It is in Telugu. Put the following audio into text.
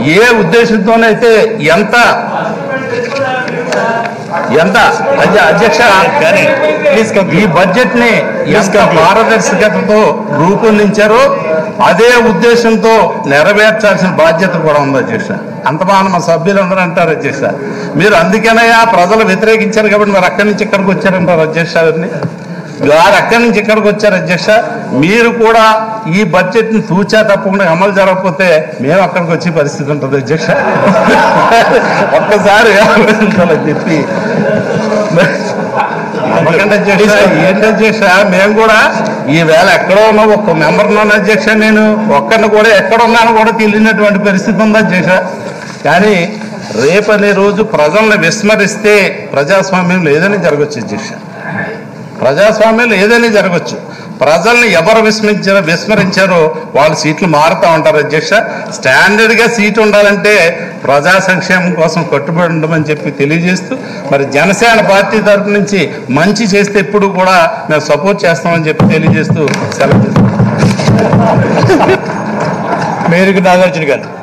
ఏ ఉద్దేశంతోనైతే ఎంత ఎంత అధ్య- అధ్యక్ష ఈ బడ్జెట్ ని ఎంత పారదర్శకతతో రూపొందించారో అదే ఉద్దేశంతో నెరవేర్చాల్సిన బాధ్యత కూడా ఉంది అధ్యక్ష అంతమాన మా సభ్యులందరూ అంటారు అధ్యక్ష మీరు అందుకనయా ప్రజలు వ్యతిరేకించారు కాబట్టి మరి అక్కడి నుంచి ఇక్కడికి వచ్చారంటారు అధ్యక్ష అవన్నీ వారు అక్కడి నుంచి ఇక్కడికి వచ్చారు అధ్యక్ష మీరు కూడా ఈ బడ్జెట్ ని తూచా తప్పకుండా అమలు జరగకపోతే మేము అక్కడికి వచ్చే పరిస్థితి ఉంటుంది అధ్యక్ష ఒక్కసారి ఆలోచించాలని చెప్పి ఎందుకంటే అధ్యక్ష ఏంటి అధ్యక్ష మేము కూడా ఈ వేళ ఎక్కడో ఉన్నా ఒక్క మెంబర్ ఉన్నాను అధ్యక్ష నేను ఒక్కరిని కూడా ఎక్కడ ఉన్నాను కూడా తెలియనటువంటి పరిస్థితి ఉంది అధ్యక్ష కానీ రేపనే రోజు ప్రజల్ని విస్మరిస్తే ప్రజాస్వామ్యం లేదని జరగచ్చు అధ్యక్ష ప్రజాస్వామ్యంలో ఏదైనా జరగచ్చు ప్రజల్ని ఎవరు విస్మరించారో విస్మరించారో వాళ్ళ సీట్లు మారుతూ ఉంటారు అధ్యక్ష స్టాండర్డ్ గా సీట్ ఉండాలంటే ప్రజా సంక్షేమం కోసం కట్టుబడి ఉండమని చెప్పి తెలియజేస్తూ మరి జనసేన పార్టీ తరపు నుంచి మంచి చేస్తే ఎప్పుడు కూడా మేము సపోర్ట్ చేస్తామని చెప్పి తెలియజేస్తూ సెలవు తీసుకుంటాం మేరకు నాగార్జున గారు